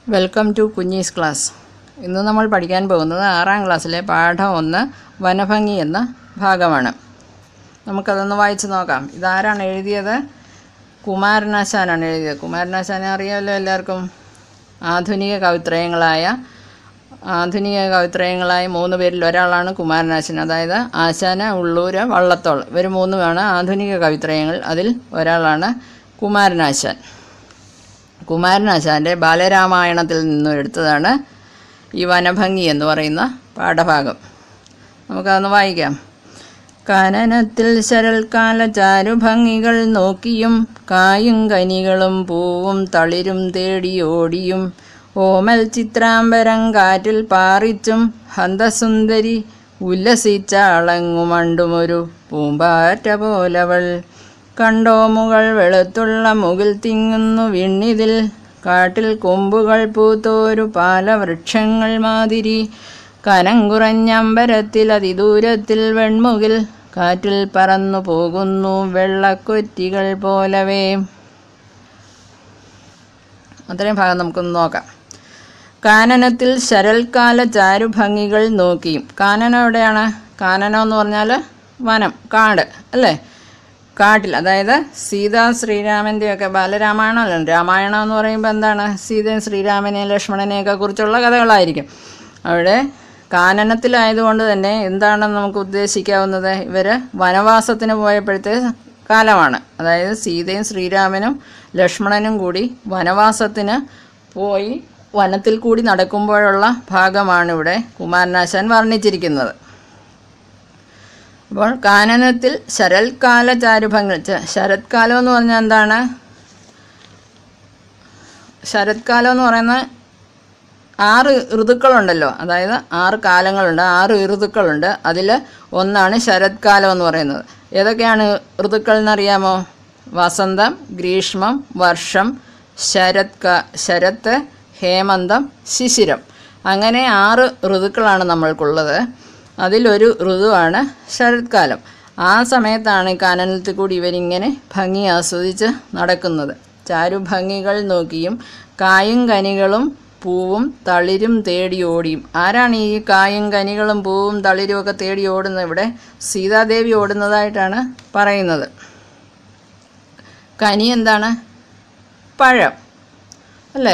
welcome to കുഞ്ഞീസ് class ഇന്ന് നമ്മൾ പഠിക്കാൻ പോകുന്നത് ആറാം ക്ലാസ്സിലെ പാഠം ഒന്ന് വനഭംഗി എന്ന ഭാഗമാണ് നമുക്കതൊന്ന് വായിച്ച് നോക്കാം ഇതാരാണ് എഴുതിയത് കുമാരനാശാനാണ് എഴുതിയത് കുമാരനാശാനെ അറിയാമല്ലോ എല്ലാവർക്കും ആധുനിക കവിത്രയങ്ങളായ ആധുനിക കവിത്രയങ്ങളായ മൂന്ന് പേരിൽ ഒരാളാണ് കുമാരനാശൻ അതായത് ആശാന ഉള്ളൂര് വള്ളത്തോൾ ഇവർ മൂന്നുമാണ് ആധുനിക കവിത്രയങ്ങൾ അതിൽ ഒരാളാണ് കുമാരനാശാൻ കുമാരനാശാൻ്റെ ബാലരാമായണത്തിൽ നിന്നും എടുത്തതാണ് ഈ വനഭംഗി എന്ന് പറയുന്ന പാഠഭാഗം നമുക്കതൊന്ന് വായിക്കാം കാനനത്തിൽ ശരൽക്കാല ചാരുഭംഗികൾ നോക്കിയും കായും കനികളും പൂവും തളിരും തേടിയോടിയും ഓമൽ ചിത്രാംബരം കാറ്റിൽ പാറിച്ചും ഹന്തസുന്ദരി ഉല്ലസിച്ച അളങ്ങുമണ്ടുമൊരു പൂമ്പാറ്റ പോലവൾ കണ്ടോ മുകൾ വെളുത്തുള്ള മുകിൽ തിങ്ങുന്നു വിണ്ണിതിൽ കാട്ടിൽ കൊമ്പുകൾ പൂത്തോരു പാലവൃക്ഷങ്ങൾ മാതിരി കനം കുറഞ്ഞമ്പരത്തിൽ അതിദൂരത്തിൽ വെൺമുകിൽ കാറ്റിൽ പറന്നു പോകുന്നു വെള്ളക്കൊറ്റികൾ പോലവേ അത്രയും ഭാഗം നമുക്കൊന്ന് നോക്കാം കാനനത്തിൽ ശരൽക്കാല ചാരുഭംഗികൾ നോക്കിയും കാനനം എവിടെയാണ് കാനനം എന്ന് പറഞ്ഞാൽ വനം കാട് അല്ലേ കാട്ടിൽ അതായത് സീതാ ശ്രീരാമൻ്റെയൊക്കെ ബാലരാമായണമല്ലോ രാമായണം എന്ന് പറയുമ്പോൾ എന്താണ് സീതയും ശ്രീരാമനെയും ലക്ഷ്മണനെയൊക്കെ കുറിച്ചുള്ള കഥകളായിരിക്കും അവിടെ കാനനത്തിലായതുകൊണ്ട് തന്നെ എന്താണെന്ന് നമുക്ക് ഉദ്ദേശിക്കാവുന്നത് ഇവർ വനവാസത്തിന് പോയപ്പോഴത്തെ കാലമാണ് അതായത് സീതയും ശ്രീരാമനും ലക്ഷ്മണനും കൂടി വനവാസത്തിന് പോയി വനത്തിൽ കൂടി നടക്കുമ്പോഴുള്ള ഭാഗമാണ് ഇവിടെ കുമാരനാശാൻ വർണ്ണിച്ചിരിക്കുന്നത് അപ്പോൾ കാനനത്തിൽ ശരൽക്കാല ചാരുഭംഗി ച- ശരത്കാലം എന്ന് പറഞ്ഞാൽ എന്താണ് ശരത്കാലം എന്ന് പറയുന്ന ആറ് ഋതുക്കളുണ്ടല്ലോ അതായത് ആറ് കാലങ്ങളുണ്ട് ആറ് ഋതുക്കളുണ്ട് അതിൽ ഒന്നാണ് ശരത്കാലം എന്ന് പറയുന്നത് ഏതൊക്കെയാണ് ഋതുക്കൾ എന്നറിയാമോ വസന്തം ഗ്രീഷ്മം വർഷം ശരത് കാ- ശരത്ത് ഹേമന്തം ശിശിരം അങ്ങനെ ആറ് ഋതുക്കളാണ് നമ്മൾക്കുള്ളത് അതിലൊരു ഋതുവാണ് ശരത്കാലം ആ സമയത്താണ് ഈ കാനനത്തിൽ കൂടി ഇവരിങ്ങനെ ഭംഗി ആസ്വദിച്ച് നടക്കുന്നത് ചാരുഭംഗികൾ നോക്കിയും കായും കനികളും പൂവും തളിരും തേടി ഓടിയും ആരാണ് ഈ കായും കനികളും പൂവും തളിരും ഒക്കെ തേടി ഓടുന്നത് ഇവിടെ സീതാദേവി ഓടുന്നതായിട്ടാണ് പറയുന്നത് കനി എന്താണ് പഴം അല്ലേ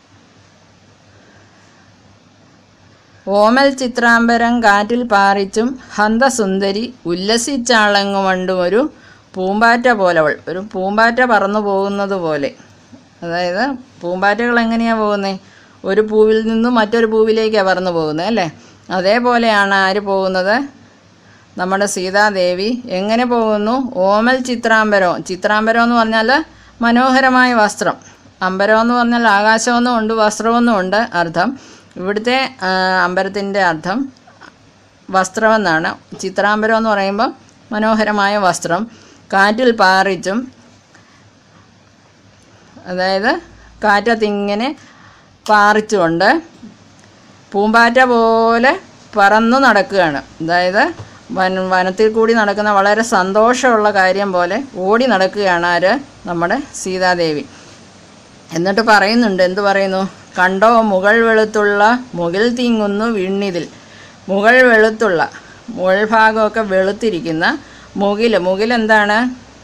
ഓമൽ ചിത്രാംബരം കാറ്റിൽ പാറിച്ചും ഹന്തസുന്ദരി ഉല്ലസിച്ചാളങ്ങുമണ്ടും ഒരു പൂമ്പാറ്റ പോലവൾ ഒരു പൂമ്പാറ്റ പറന്നു പോകുന്നത് പോലെ അതായത് പൂമ്പാറ്റകൾ എങ്ങനെയാണ് പോകുന്നത് ഒരു പൂവിൽ നിന്നും മറ്റൊരു പൂവിലേക്കാണ് പറന്നു പോകുന്നത് അല്ലേ അതേപോലെയാണ് ആര് പോകുന്നത് നമ്മുടെ സീതാദേവി എങ്ങനെ പോകുന്നു ഓമൽ ചിത്രാംബരം ചിത്രാംബരം എന്ന് പറഞ്ഞാൽ മനോഹരമായ വസ്ത്രം അമ്പരം എന്ന് പറഞ്ഞാൽ ആകാശമെന്നും ഉണ്ട് വസ്ത്രമെന്നും ഉണ്ട് അർത്ഥം ഇവിടുത്തെ ആ, അമ്പരത്തിൻ്റെ അർത്ഥം വസ്ത്രമെന്നാണ് ചിത്രാംബരം എന്ന് പറയുമ്പോൾ മനോഹരമായ വസ്ത്രം കാറ്റിൽ പാറിച്ചും അതായത് കാറ്റത്തിങ്ങനെ പാറിച്ചുകൊണ്ട് പൂമ്പാറ്റ പോലെ പറന്നു നടക്കുകയാണ് അതായത് വന വനത്തിൽ കൂടി നടക്കുന്ന വളരെ സന്തോഷമുള്ള കാര്യം പോലെ ഓടി നടക്കുകയാണ് ആര് നമ്മുടെ സീതാദേവി എന്നിട്ട് പറയുന്നുണ്ട് എന്ത് പറയുന്നു കണ്ടോ മുകൾ വെളുത്തുള്ള മുകിൽ തിങ്ങുന്നു വിണ്ണിതിൽ മുകൾ വെളുത്തുള്ള മുകൾ ഭാഗമൊക്കെ വെളുത്തിരിക്കുന്ന മുകിൽ മുകിൽ എന്താണ്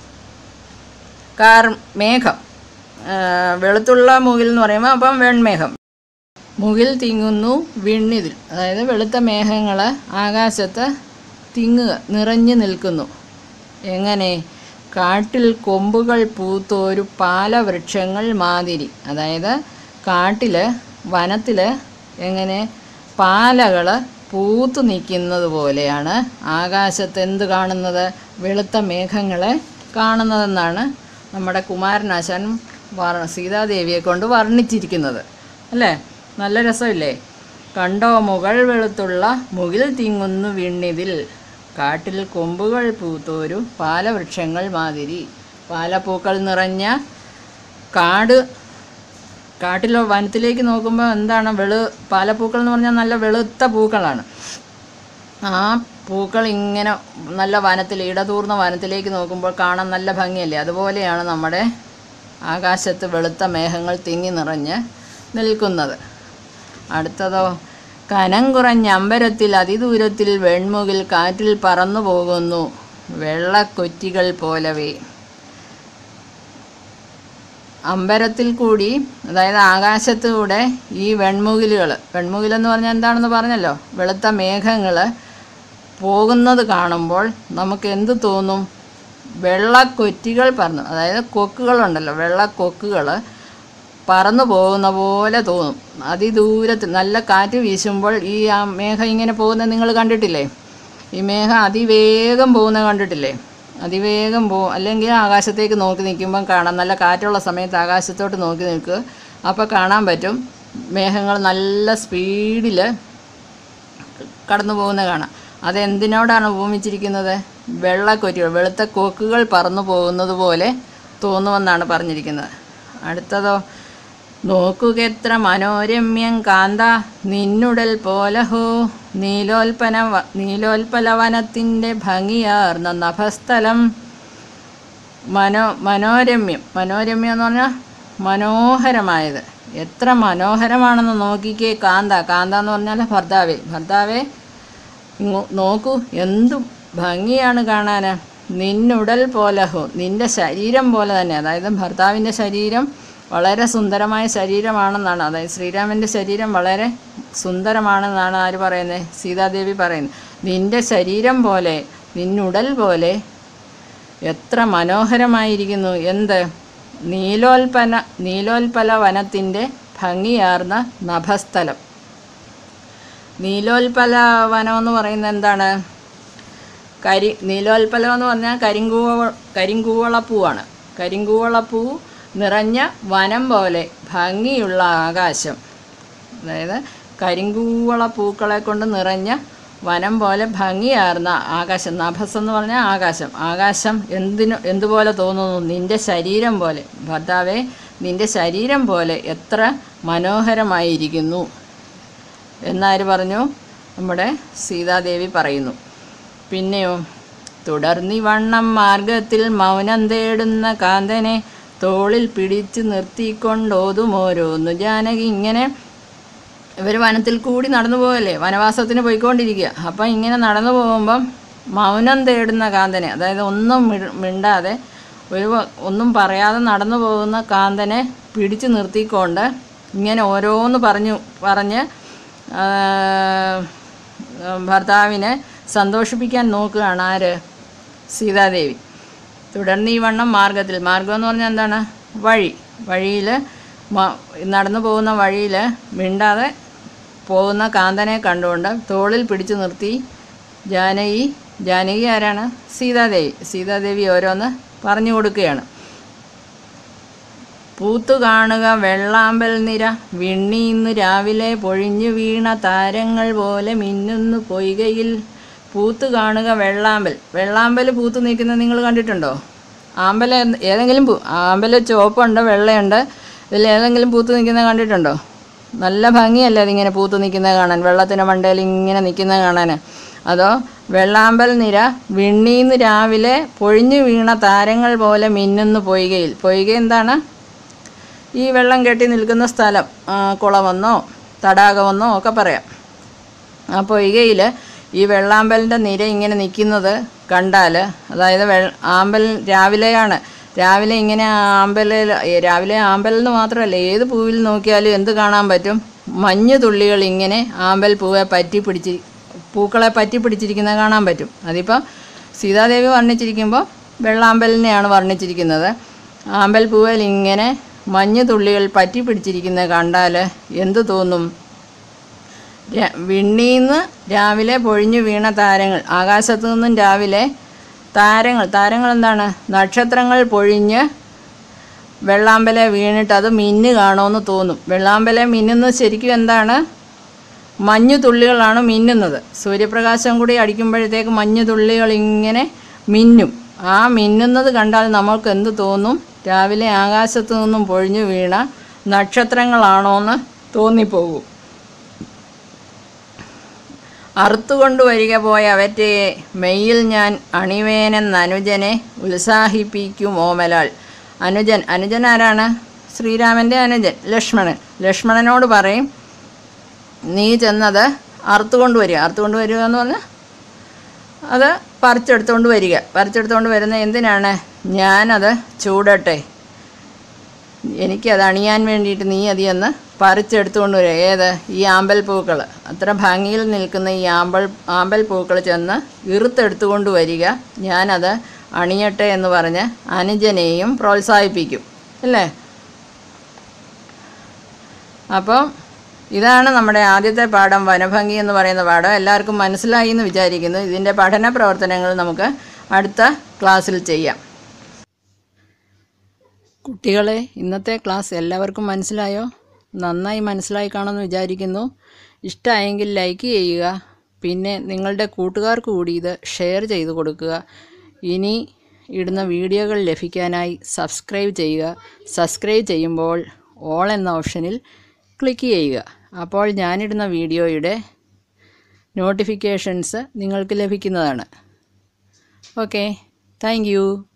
കാർ മേഘം ആ, വെളുത്തുള്ള മുകിൽ എന്ന് പറയുമ്പോൾ അപ്പം വെൺമേഘം മുകിൽ തിങ്ങുന്നു വിണ്ണിതിൽ അതായത് വെളുത്ത മേഘങ്ങൾ ആകാശത്ത് തിങ്ങുക നിറഞ്ഞു നിൽക്കുന്നു എങ്ങനെ കാട്ടിൽ കൊമ്പുകൾ പൂത്തോരു പാലവൃക്ഷങ്ങൾ മാതിരി അതായത് കാട്ടിൽ വനത്തിൽ എങ്ങനെ പാലകൾ പൂത്തു നിൽക്കുന്നത് പോലെയാണ് ആകാശത്ത് എന്ത് കാണുന്നത് വെളുത്ത മേഘങ്ങളെ കാണുന്നതെന്നാണ് നമ്മുടെ കുമാരനാശാൻ വർ സീതാദേവിയെ കൊണ്ട് വർണ്ണിച്ചിരിക്കുന്നത് അല്ലേ നല്ല രസമില്ലേ കണ്ടോ മുകൾ വെളുത്തുള്ള മുകിൽ തിങ്ങുന്നു വിണ്ണിതിൽ കാട്ടിൽ കൊമ്പുകൾ പൂത്തോരു പാലവൃക്ഷങ്ങൾ മാതിരി പാലപ്പൂക്കൾ നിറഞ്ഞ കാട് കാട്ടിലോ വനത്തിലേക്ക് നോക്കുമ്പോൾ എന്താണ് വെളു പാലപ്പൂക്കൾ എന്ന് പറഞ്ഞാൽ നല്ല വെളുത്ത പൂക്കളാണ് ആ പൂക്കൾ ഇങ്ങനെ നല്ല വനത്തിൽ ഇടതൂർന്ന വനത്തിലേക്ക് നോക്കുമ്പോൾ കാണാൻ നല്ല ഭംഗിയല്ലേ അതുപോലെയാണ് നമ്മുടെ ആകാശത്ത് വെളുത്ത മേഘങ്ങൾ തിങ്ങി നിറഞ്ഞ് നിൽക്കുന്നത് അടുത്തതോ കനം കുറഞ്ഞ അമ്പരത്തിൽ അതിദൂരത്തിൽ വെൺമുകിൽ കാറ്റിൽ പറന്നു പോകുന്നു വെള്ളക്കൊറ്റികൾ പോലവേ അമ്പരത്തിൽ കൂടി അതായത് ആകാശത്തൂടെ ഈ വെൺമുകിലുകൾ വെൺമുകിലെന്ന് പറഞ്ഞാൽ എന്താണെന്ന് പറഞ്ഞല്ലോ വെളുത്ത മേഘങ്ങൾ പോകുന്നത് കാണുമ്പോൾ നമുക്ക് എന്ത് തോന്നും വെള്ളക്കൊറ്റികൾ പറന്നു അതായത് കൊക്കുകളുണ്ടല്ലോ വെള്ളക്കൊക്കുകൾ പറന്നു പോകുന്ന പോലെ തോന്നും അതിദൂരത്ത് നല്ല കാറ്റ് വീശുമ്പോൾ ഈ ആ മേഘം ഇങ്ങനെ പോകുന്നത് നിങ്ങൾ കണ്ടിട്ടില്ലേ ഈ മേഘം അതിവേഗം പോകുന്നത് കണ്ടിട്ടില്ലേ അതിവേഗം പോ അല്ലെങ്കിൽ ആകാശത്തേക്ക് നോക്കി നിൽക്കുമ്പം കാണാം നല്ല കാറ്റുള്ള സമയത്ത് ആകാശത്തോട്ട് നോക്കി നിൽക്കുക അപ്പോൾ കാണാൻ പറ്റും മേഘങ്ങൾ നല്ല സ്പീഡിൽ കടന്നു പോകുന്നത് കാണാം അതെന്തിനോടാണ് ഉപമിച്ചിരിക്കുന്നത് വെള്ളക്കൊറ്റികൾ വെളുത്ത കൊക്കുകൾ പറന്നു പോകുന്നത് പോലെ തോന്നുമെന്നാണ് പറഞ്ഞിരിക്കുന്നത് അടുത്തതോ നോക്കുകെത്ര മനോരമ്യം കാന്ത നിന്നുടൽ പോലഹോ നീലോൽപ്പന വ- നീലോൽപ്പലവനത്തിൻ്റെ ഭംഗിയാർന്ന നഭസ്ഥലം മനോ മനോരമ്യം മനോരമ്യം എന്ന് പറഞ്ഞാൽ മനോഹരമായത് എത്ര മനോഹരമാണെന്ന് നോക്കിക്കേ കാന്ത കാന്ത എന്ന് പറഞ്ഞാൽ ഭർത്താവേ ഭർത്താവേ ഇങ്ങോ- നോക്കൂ എന്തു ഭംഗിയാണ് കാണാൻ നിന്നുടൽ പോലഹോ നിന്റെ ശരീരം പോലെ തന്നെ അതായത് ഭർത്താവിൻ്റെ ശരീരം വളരെ സുന്ദരമായ ശരീരമാണെന്നാണ് അതായത് ശ്രീരാമൻ്റെ ശരീരം വളരെ സുന്ദരമാണെന്നാണ് ആര് പറയുന്നത് സീതാദേവി പറയുന്നത് നിന്റെ ശരീരം പോലെ നിന്നുടൽ പോലെ എത്ര മനോഹരമായിരിക്കുന്നു എന്ത് നീലോൽപ്പന നീലോൽപ്പല വനത്തിൻ്റെ ഭംഗിയാർന്ന നഭസ്ഥലം നീലോൽപ്പല വനം എന്ന് പറയുന്നത് എന്താണ് കരി നീലോൽപ്പലം എന്ന് പറഞ്ഞാൽ കരിങ്കൂവ കരിങ്കൂവളപ്പൂവാണ് കരിങ്കൂവളപ്പൂ നിറഞ്ഞ വനം പോലെ ഭംഗിയുള്ള ആകാശം അതായത് കരിങ്കൂവള പൂക്കളെ കൊണ്ട് നിറഞ്ഞ വനം പോലെ ഭംഗിയാർന്ന ആകാശം നഭസ് എന്ന് പറഞ്ഞാൽ ആകാശം ആകാശം എന്തിനു എന്തുപോലെ തോന്നുന്നു നിന്റെ ശരീരം പോലെ ഭർത്താവെ നിന്റെ ശരീരം പോലെ എത്ര മനോഹരമായിരിക്കുന്നു എന്നാര് പറഞ്ഞു നമ്മുടെ സീതാദേവി പറയുന്നു പിന്നെയോ തുടർന്നി വണ്ണം മാർഗത്തിൽ മൗനം തേടുന്ന കാന്തനെ തോളിൽ പിടിച്ചു നിർത്തിക്കൊണ്ടോതുമോരോന്നു ജാനകി ഇങ്ങനെ ഇവർ വനത്തിൽ കൂടി നടന്നു പോകല്ലേ വനവാസത്തിന് പോയിക്കൊണ്ടിരിക്കുക അപ്പം ഇങ്ങനെ നടന്നു പോകുമ്പം മൗനം തേടുന്ന കാന്തനെ അതായത് ഒന്നും മിണ്ട- മിണ്ടാതെ ഒരു വ- ഒന്നും പറയാതെ നടന്നു പോകുന്ന കാന്തനെ പിടിച്ചു നിർത്തിക്കൊണ്ട് ഇങ്ങനെ ഓരോന്ന് പറഞ്ഞു പറഞ്ഞ് ആ, ഭർത്താവിനെ സന്തോഷിപ്പിക്കാൻ നോക്കുകയാണ് ആര് സീതാദേവി തുടർന്ന് ഈ വണ്ണം മാർഗത്തിൽ മാർഗം എന്ന് പറഞ്ഞാൽ എന്താണ് വഴി വഴിയിൽ നടന്നു പോകുന്ന വഴിയിൽ മിണ്ടാതെ പോകുന്ന കാന്തനെ കണ്ടുകൊണ്ട് തോളിൽ പിടിച്ചു നിർത്തി ജാനകി ജാനകി ആരാണ് സീതാദേവി സീതാദേവി ഓരോന്ന് പറഞ്ഞു കൊടുക്കുകയാണ് പൂത്തു കാണുക വെള്ളാമ്പൽ നിര വിണ്ണീന്ന് രാവിലെ പൊഴിഞ്ഞു വീണ താരങ്ങൾ പോലെ മിന്നുന്നു പൊയ്കയിൽ പൂത്തു കാണുക വെള്ളാമ്പൽ വെള്ളാമ്പൽ പൂത്തു നിൽക്കുന്നത് നിങ്ങൾ കണ്ടിട്ടുണ്ടോ ആമ്പൽ എന്ത്- ഏതെങ്കിലും പൂ ആമ്പൽ ചുവപ്പുണ്ട് വെള്ളയുണ്ട് ഇതിൽ ഏതെങ്കിലും പൂത്ത് നിൽക്കുന്നത് കണ്ടിട്ടുണ്ടോ നല്ല ഭംഗിയല്ലേ അതിങ്ങനെ പൂത്ത് നിൽക്കുന്നത് കാണാൻ വെള്ളത്തിൻ്റെ മണ്ടയിൽ ഇങ്ങനെ നിൽക്കുന്നത് കാണാൻ അതോ വെള്ളാമ്പൽ നിര വിണ്ണീന്ന് രാവിലെ പൊഴിഞ്ഞു വീണ താരങ്ങൾ പോലെ മിന്നുന്നു പൊയ്കയിൽ പൊയ്ക എന്താണ് ഈ വെള്ളം കെട്ടി നിൽക്കുന്ന സ്ഥലം ആ, കുളമെന്നോ തടാകമെന്നോ ഒക്കെ പറയാം ആ പൊയ്കയിൽ ഈ വെള്ളാമ്പലിൻ്റെ നിര ഇങ്ങനെ നിൽക്കുന്നത് കണ്ടാൽ അതായത് വെ ആമ്പൽ രാവിലെയാണ് രാവിലെ ഇങ്ങനെ ആമ്പൽ രാവിലെ ആമ്പൽ എന്ന് മാത്രമല്ല ഏത് പൂവിൽ നോക്കിയാലും എന്ത് കാണാൻ പറ്റും മഞ്ഞ് തുള്ളികൾ ഇങ്ങനെ ആമ്പൽ പൂവെ പറ്റി പിടിച്ച് പൂക്കളെ പറ്റി പിടിച്ചിരിക്കുന്നത് കാണാൻ പറ്റും അതിപ്പോൾ സീതാദേവി വർണ്ണിച്ചിരിക്കുമ്പോൾ വെള്ളാമ്പലിനെയാണ് വർണ്ണിച്ചിരിക്കുന്നത് ആമ്പൽ പൂവിൽ ഇങ്ങനെ മഞ്ഞ് തുള്ളികൾ പറ്റി പിടിച്ചിരിക്കുന്നത് കണ്ടാൽ എന്ത് തോന്നും ര- വിണ്ണീന്ന് രാവിലെ പൊഴിഞ്ഞു വീണ താരങ്ങൾ ആകാശത്തു നിന്നും രാവിലെ താരങ്ങൾ താരങ്ങൾ എന്താണ് നക്ഷത്രങ്ങൾ പൊഴിഞ്ഞ് വെള്ളാമ്പലെ വീണിട്ട് അത് മിന്ന് കാണുമെന്ന് തോന്നും വെള്ളാമ്പലെ മിന്നുന്നത് ശരിക്കും എന്താണ് മഞ്ഞു തുള്ളികളാണ് മിന്നുന്നത് സൂര്യപ്രകാശം കൂടി അടിക്കുമ്പോഴത്തേക്ക് മഞ്ഞു തുള്ളികൾ ഇങ്ങനെ മിന്നും ആ മിന്നുന്നത് കണ്ടാൽ നമ്മൾക്ക് എന്ത് തോന്നും രാവിലെ ആകാശത്തു നിന്നും പൊഴിഞ്ഞു വീണ നക്ഷത്രങ്ങളാണോന്ന് തോന്നിപ്പോകും അറുത്തുകൊണ്ടുവരിക പോയ അവറ്റെ മെയ്യിൽ ഞാൻ അണിവേനെന്ന് അനുജനെ ഉത്സാഹിപ്പിക്കും ഓമലാൾ അനുജൻ അനുജൻ ആരാണ് ശ്രീരാമൻ്റെ അനുജൻ ലക്ഷ്മണൻ ലക്ഷ്മണനോട് പറയും നീ ചെന്നത് അറുത്തുകൊണ്ട് വരിക അറുത്തുകൊണ്ട് വരിക എന്ന് പറഞ്ഞാൽ അത് പറിച്ചെടുത്തുകൊണ്ട് വരിക പറിച്ചെടുത്തുകൊണ്ട് വരുന്ന എന്തിനാണ് ഞാനത് ചൂടട്ടെ എനിക്കത് അണിയാൻ വേണ്ടിയിട്ട് നീ അത് ചെന്ന് പറിച്ചെടുത്തുകൊണ്ട് വരിക ഏത് ഈ ആമ്പൽ പൂക്കൾ അത്ര ഭംഗിയിൽ നിൽക്കുന്ന ഈ ആമ്പൽ ആമ്പൽ പൂക്കൾ ചെന്ന് ഇറുത്തെടുത്തുകൊണ്ട് വരിക ഞാനത് അണിയട്ടെ എന്ന് പറഞ്ഞ് അനുജനെയും പ്രോത്സാഹിപ്പിക്കും അല്ലേ അപ്പം ഇതാണ് നമ്മുടെ ആദ്യത്തെ പാഠം വനഭംഗി എന്ന് പറയുന്ന പാഠം എല്ലാവർക്കും മനസ്സിലായി എന്ന് വിചാരിക്കുന്നു ഇതിൻ്റെ പഠന പ്രവർത്തനങ്ങൾ നമുക്ക് അടുത്ത ക്ലാസ്സിൽ ചെയ്യാം കുട്ടികളെ ഇന്നത്തെ ക്ലാസ് എല്ലാവർക്കും മനസ്സിലായോ നന്നായി മനസ്സിലായി കാണുമെന്ന് വിചാരിക്കുന്നു ഇഷ്ടമായെങ്കിൽ ലൈക്ക് ചെയ്യുക പിന്നെ നിങ്ങളുടെ കൂട്ടുകാർക്ക് കൂടി ഇത് ഷെയർ ചെയ്ത് കൊടുക്കുക ഇനി ഇടുന്ന വീഡിയോകൾ ലഭിക്കാനായി സബ്സ്ക്രൈബ് ചെയ്യുക സബ്സ്ക്രൈബ് ചെയ്യുമ്പോൾ ഓൾ എന്ന ഓപ്ഷനിൽ ക്ലിക്ക് ചെയ്യുക അപ്പോൾ ഞാനിടുന്ന വീഡിയോയുടെ നോട്ടിഫിക്കേഷൻസ് നിങ്ങൾക്ക് ലഭിക്കുന്നതാണ് ഓക്കെ താങ്ക്